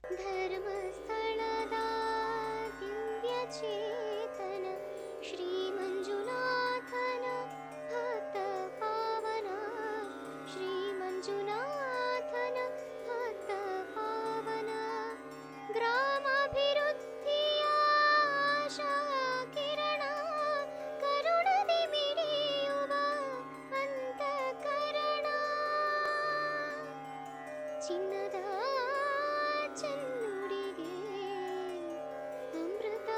ಧರ್ಮಸ್ಥಳದ ದಿವ್ಯ ಚೇತನ ಶ್ರೀ ಮಂಜುನಾಥನ ಭಕ್ತ ಪಾವನ ಶ್ರೀ ಮಂಜುನಾಥನ ಭಕ್ತ ಪಾವನ ಗ್ರಾಮಾಭಿವೃದ್ಧಿಯ ಆಶಾ ಕಿರಣ ಕರುಣದಿ ಮಿಡಿಯುವ ಅಂತಃಕರಣ ಚಿನ್ನದ ಚೆನ್ನುಡಿಗೆ ಅಮೃತ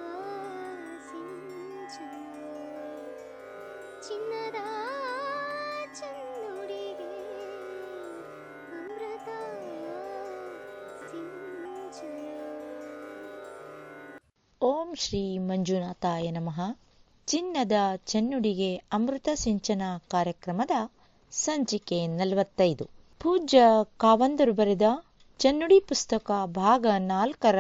ಸಿಂಚನ ಚಿನ್ನದ ಚೆನ್ನುಡಿಗೆ ಅಮೃತ ಸಿಂಚನ ಓಂ ಶ್ರೀ ಮಂಜುನಾಥಾಯ ನಮಃ ಚಿನ್ನದ ಚೆನ್ನುಡಿಗೆ ಅಮೃತ ಸಿಂಚನ ಕಾರ್ಯಕ್ರಮದ ಸಂಚಿಕೆ ನಲವತ್ತೈದು ಪೂಜ್ಯ ಕಾವಂದರು ಬರೆದ ಚೆನ್ನುಡಿ ಪುಸ್ತಕ ಭಾಗ ನಾಲ್ಕರ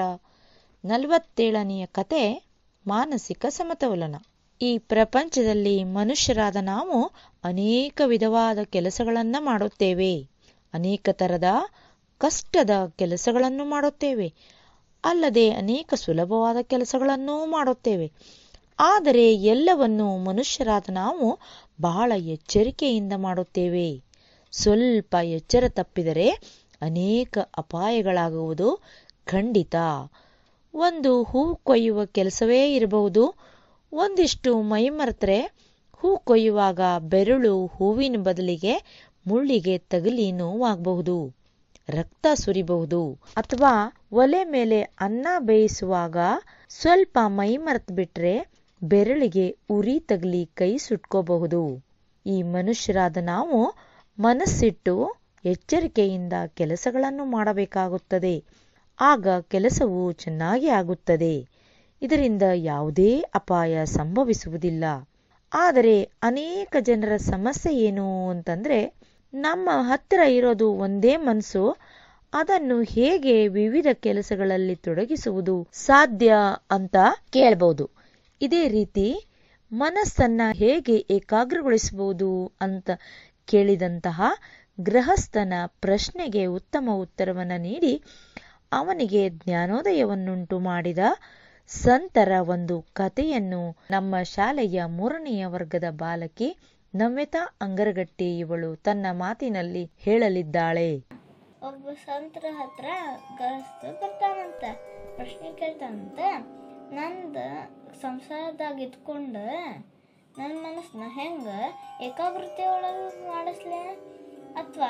ನಲವತ್ತೇಳನೆಯ ಕತೆ ಮಾನಸಿಕ ಸಮತೋಲನ ಈ ಪ್ರಪಂಚದಲ್ಲಿ ಮನುಷ್ಯರಾದ ನಾವು ಅನೇಕ ವಿಧವಾದ ಕೆಲಸಗಳನ್ನ ಮಾಡುತ್ತೇವೆ ಅನೇಕ ತರದ ಕಷ್ಟದ ಕೆಲಸಗಳನ್ನು ಮಾಡುತ್ತೇವೆ ಅಲ್ಲದೆ ಅನೇಕ ಸುಲಭವಾದ ಕೆಲಸಗಳನ್ನೂ ಮಾಡುತ್ತೇವೆ ಆದರೆ ಎಲ್ಲವನ್ನೂ ಮನುಷ್ಯರಾದ ನಾವು ಬಹಳ ಎಚ್ಚರಿಕೆಯಿಂದ ಮಾಡುತ್ತೇವೆ ಸ್ವಲ್ಪ ಎಚ್ಚರ ತಪ್ಪಿದರೆ ಅನೇಕ ಅಪಾಯಗಳಾಗುವುದು ಖಂಡಿತ ಒಂದು ಹೂ ಕೊಯ್ಯುವ ಕೆಲಸವೇ ಇರಬಹುದು ಒಂದಿಷ್ಟು ಮೈಮರೆತರೆ ಹೂ ಕೊಯ್ಯುವಾಗ ಬೆರಳು ಹೂವಿನ ಬದಲಿಗೆ ಮುಳ್ಳಿಗೆ ತಗಲಿ ನೋವಾಗಬಹುದು ರಕ್ತ ಸುರಿಬಹುದು ಅಥವಾ ಒಲೆ ಮೇಲೆ ಅನ್ನ ಬೇಯಿಸುವಾಗ ಸ್ವಲ್ಪ ಮೈ ಮರೆತು ಬಿಟ್ರೆ ಬೆರಳಿಗೆ ಉರಿ ತಗಲಿ ಕೈ ಸುಟ್ಕೋಬಹುದು ಈ ಮನುಷ್ಯರಾದ ನಾವು ಮನಸ್ಸಿಟ್ಟು ಎಚ್ಚರಿಕೆಯಿಂದ ಕೆಲಸಗಳನ್ನು ಮಾಡಬೇಕಾಗುತ್ತದೆ ಆಗ ಕೆಲಸವು ಚೆನ್ನಾಗಿ ಆಗುತ್ತದೆ ಇದರಿಂದ ಯಾವುದೇ ಅಪಾಯ ಸಂಭವಿಸುವುದಿಲ್ಲ ಆದರೆ ಅನೇಕ ಜನರ ಸಮಸ್ಯೆ ಏನು ಅಂತಂದ್ರೆ ನಮ್ಮ ಹತ್ತಿರ ಇರೋದು ಒಂದೇ ಮನಸ್ಸು ಅದನ್ನು ಹೇಗೆ ವಿವಿಧ ಕೆಲಸಗಳಲ್ಲಿ ತೊಡಗಿಸುವುದು ಸಾಧ್ಯ ಅಂತ ಕೇಳಬಹುದು ಇದೇ ರೀತಿ ಮನಸ್ಸನ್ನ ಹೇಗೆ ಏಕಾಗ್ರಗೊಳಿಸಬಹುದು ಅಂತ ಕೇಳಿದಂತಹ ಗೃಹಸ್ಥನ ಪ್ರಶ್ನೆಗೆ ಉತ್ತಮ ಉತ್ತರವನ್ನ ನೀಡಿ ಅವನಿಗೆ ಜ್ಞಾನೋದಯವನ್ನುಂಟು ಮಾಡಿದ ಸಂತರ ಒಂದು ಕಥೆಯನ್ನು ನಮ್ಮ ಶಾಲೆಯ ಮೂರನೆಯ ವರ್ಗದ ಬಾಲಕಿ ನವ್ಯತಾ ಅಂಗರಗಟ್ಟಿ ಇವಳು ತನ್ನ ಮಾತಿನಲ್ಲಿ ಹೇಳಲಿದ್ದಾಳೆ ಒಬ್ಬ ಸಂತರ ಹತ್ರ ಗೃಹಸ್ಥ ಬರ್ತಾನಂತ ಪ್ರಶ್ನೆ ಕೇಳ್ತಾನಂತ ನಂದ ಸಂಸಾರದಾಗ ಇದ್ಕೊಂಡು ನನ್ನ ಮನಸ್ಸನ್ನ ಹೆಂಗ ಏಕಾಗ್ರತೆ ಒಳಗೆ ಮಾಡಿಸ್ಲೆ ಅಥವಾ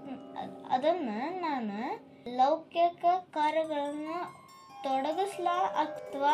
ಅದನ್ನ ನಾನು ಲೌಕಿಕ ಕಾರ್ಯಗಳನ್ನ ತೊಡಗಿಸ್ಲಾ ಅಥವಾ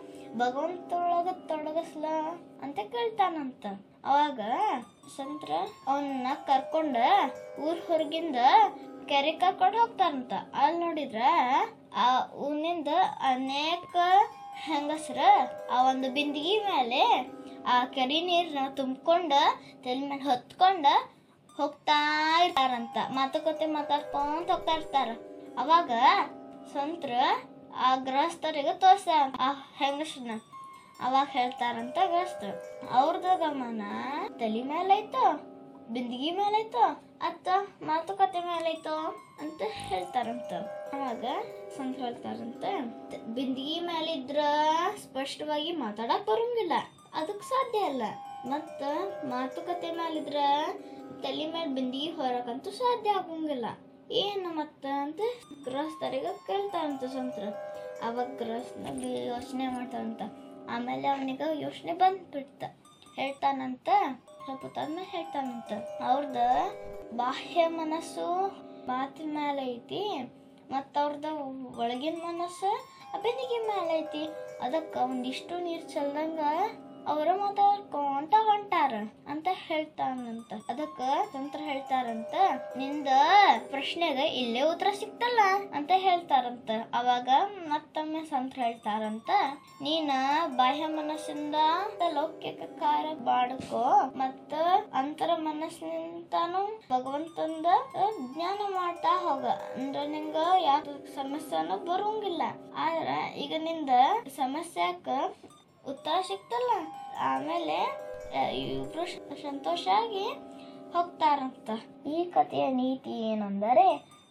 ಭಗವಂತೊಳಗ ತೊಡಗಿಸ್ಲಾ ಅಂತ ಕೇಳ್ತಾನಂತ ಅವಾಗ ಸಂತ್ರ ಅವನ್ನ ಕರ್ಕೊಂಡ ಊರ್ ಹೊರಗಿಂದ ಕೆರೆ ಕರ್ಕೊಂಡು ಹೋಗ್ತಾರಂತ ಅಲ್ಲಿ ನೋಡಿದ್ರ ಆ ಊನಿಂದ ಅನೇಕ ಹೆಂಗಸ್ರ ಆ ಒಂದು ಬಿಂದಿಗೆ ಮೇಲೆ ಆ ಕೆರೆ ನೀರ್ನ ತುಂಬಿಕೊಂಡ ತಲೆ ಮೇಲೆ ಹೊತ್ಕೊಂಡ ಹೋಗ್ತಾ ಇರ್ತಾರಂತ ಮಾತುಕತೆ ಮಾತಾಡ್ಕೊಂತ ಹೋಗ್ತಾ ಇರ್ತಾರ ಅವಾಗ ಸಂತ್ರ ಆ ಗೃಹಸ್ಥರಿಗೆ ತೋರ್ಸ ಆ ಹೆಂಗಸ್ರನ್ನ ಅವಾಗ ಹೇಳ್ತಾರಂತ ಗೃಹಸ್ಥರು ಅವ್ರದ ಗಮನ ತಲೆ ಮೇಲೈತೋ ಬಿಂದಿಗೆ ಮೇಲೈತೋ ಅತ್ತ ಮಾತುಕತೆ ಮೇಲೈತೋ ಅಂತ ಹೇಳ್ತಾರಂತ ಅವಾಗ ಸಂತ ಹೇಳ್ತಾರಂತ ಬಿಂದಿಗೆ ಮೇಲಿದ್ರ ಸ್ಪಷ್ಟವಾಗಿ ಮಾತಾಡಕ್ ಬರಂಗಿಲ್ಲ ಅದಕ್ ಸಾಧ್ಯ ಅಲ್ಲ ಮತ್ತ ಮಾತುಕತೆ ಮೇಲಿದ್ರ ತಲೆ ಮೇಲೆ ಬಿಂದಿಗೆ ಹೊರಕಂತೂ ಸಾಧ್ಯ ಆಗಂಗಿಲ್ಲ ಏನು ಮತ್ತ ಅಂತ ಗೃಹಸ್ಥರಿಗೆ ಕೇಳ್ತಾರಂತ ಸಂತ್ರ ಅವಾಗ ಗೃಹಸ್ಥ ಯೋಚನೆ ಮಾಡ್ತಾರಂತ ಆಮೇಲೆ ಅವನಿಗೆ ಯೋಚನೆ ಬಂದ್ಬಿಡ್ತ ಹೇಳ್ತಾನಂತ ಸ್ವಲ್ಪ ಹೊತ್ತಾದ್ಮೇಲೆ ಹೇಳ್ತಾನಂತ ಅವ್ರದ ಬಾಹ್ಯ ಮನಸ್ಸು ಮಾತಿನ ಮೇಲೆ ಐತಿ ಮತ್ತು ಅವ್ರದ ಒಳಗಿನ ಮನಸ್ಸು ಬೆನ್ನಿಗೆ ಮೇಲೆ ಐತಿ ಅದಕ್ಕೆ ಒಂದಿಷ್ಟು ನೀರು ಚೆಲ್ದಂಗ ಅವರ ಮಾತಾಡ್ಕೊಂತ ಹೊಂಟಾರ ಅಂತ ಹೇಳ್ತಾನಂತ ಅದಕ್ಕ ತಂತ್ರ ಹೇಳ್ತಾರಂತ ನಿಂದ ಪ್ರಶ್ನೆಗೆ ಇಲ್ಲೇ ಉತ್ತರ ಸಿಕ್ತಲ್ಲ ಅಂತ ಹೇಳ್ತಾರಂತ ಅವಾಗ ಮತ್ತೊಮ್ಮೆ ಸಂತ್ರ ಹೇಳ್ತಾರಂತ ನೀನ ಬಾಹ್ಯ ಮನಸ್ಸಿಂದ ಲೌಕಿಕ ಕಾರ್ಯ ಬಾಡ್ಕೋ ಮತ್ತ ಅಂತರ ಮನಸ್ಸಿನಿಂದಾನು ಭಗವಂತಂದ ಜ್ಞಾನ ಮಾಡ್ತಾ ಹೋಗ ಅಂದ್ರ ನಿಂಗ ಯಾವ ಸಮಸ್ಯೆನೂ ಬರೋಂಗಿಲ್ಲ ಆದ್ರ ಈಗ ನಿಂದ ಸಮಸ್ಯಾಕ ಉತ್ತರ ಸಿಕ್ತಲ್ಲ ಆಮೇಲೆ ಇಬ್ರು ಸಂತೋಷ ಆಗಿ ಹೋಗ್ತಾರಂತ ಈ ಕಥೆಯ ನೀತಿ ಏನೆಂದರೆ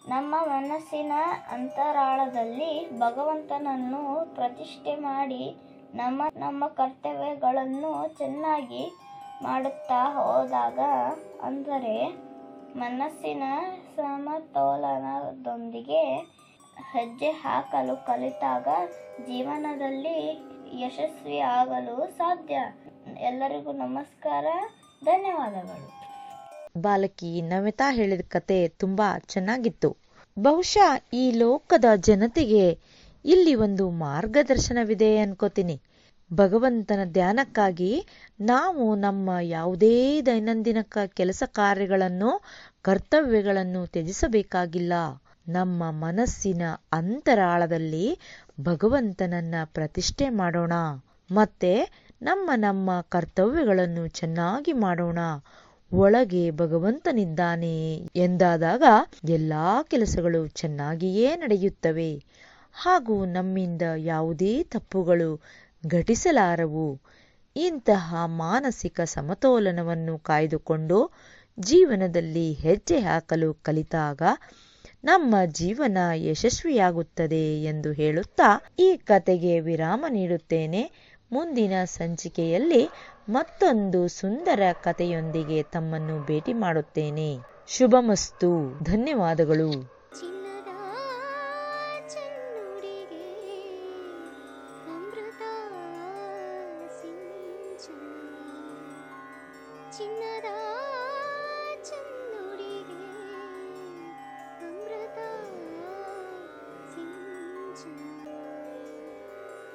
ನಮ್ಮ ಮನಸ್ಸಿನ ಅಂತರಾಳದಲ್ಲಿ ಭಗವಂತನನ್ನು ಪ್ರತಿಷ್ಠೆ ಮಾಡಿ ನಮ್ಮ ನಮ್ಮ ಕರ್ತವ್ಯಗಳನ್ನು ಚೆನ್ನಾಗಿ ಮಾಡುತ್ತಾ ಹೋದಾಗ ಅಂದರೆ ಮನಸ್ಸಿನ ಸಮತೋಲನದೊಂದಿಗೆ ಹೆಜ್ಜೆ ಹಾಕಲು ಕಲಿತಾಗ ಜೀವನದಲ್ಲಿ ಯಶಸ್ವಿಯಾಗಲು ಸಾಧ್ಯ ಎಲ್ಲರಿಗೂ ನಮಸ್ಕಾರ ಧನ್ಯವಾದಗಳು ಬಾಲಕಿ ನಮಿತಾ ಹೇಳಿದ ಕತೆ ತುಂಬಾ ಚೆನ್ನಾಗಿತ್ತು ಬಹುಶಃ ಈ ಲೋಕದ ಜನತೆಗೆ ಇಲ್ಲಿ ಒಂದು ಮಾರ್ಗದರ್ಶನವಿದೆ ಅನ್ಕೋತೀನಿ ಭಗವಂತನ ಧ್ಯಾನಕ್ಕಾಗಿ ನಾವು ನಮ್ಮ ಯಾವುದೇ ದೈನಂದಿನ ಕ- ಕೆಲಸ ಕಾರ್ಯಗಳನ್ನು ಕರ್ತವ್ಯಗಳನ್ನು ತ್ಯಜಿಸಬೇಕಾಗಿಲ್ಲ ನಮ್ಮ ಮನಸ್ಸಿನ ಅಂತರಾಳದಲ್ಲಿ ಭಗವಂತನನ್ನ ಪ್ರತಿಷ್ಠೆ ಮಾಡೋಣ ಮತ್ತೆ ನಮ್ಮ ನಮ್ಮ ಕರ್ತವ್ಯಗಳನ್ನು ಚೆನ್ನಾಗಿ ಮಾಡೋಣ ಒಳಗೆ ಭಗವಂತನಿದ್ದಾನೆ ಎಂದಾದಾಗ ಎಲ್ಲಾ ಕೆಲಸಗಳು ಚೆನ್ನಾಗಿಯೇ ನಡೆಯುತ್ತವೆ ಹಾಗೂ ನಮ್ಮಿಂದ ಯಾವುದೇ ತಪ್ಪುಗಳು ಘಟಿಸಲಾರವು ಇಂತಹ ಮಾನಸಿಕ ಸಮತೋಲನವನ್ನು ಕಾಯ್ದುಕೊಂಡು ಜೀವನದಲ್ಲಿ ಹೆಜ್ಜೆ ಹಾಕಲು ಕಲಿತಾಗ ನಮ್ಮ ಜೀವನ ಯಶಸ್ವಿಯಾಗುತ್ತದೆ ಎಂದು ಹೇಳುತ್ತಾ ಈ ಕತೆಗೆ ವಿರಾಮ ನೀಡುತ್ತೇನೆ ಮುಂದಿನ ಸಂಚಿಕೆಯಲ್ಲಿ ಮತ್ತೊಂದು ಸುಂದರ ಕಥೆಯೊಂದಿಗೆ ತಮ್ಮನ್ನು ಭೇಟಿ ಮಾಡುತ್ತೇನೆ ಶುಭಮಸ್ತು ಧನ್ಯವಾದಗಳು ಚಿನ್ನದ ಚೆನ್ನುಡಿಗೆ ಅಮೃತ ಸಿಂಚನ ಚಿನ್ನದ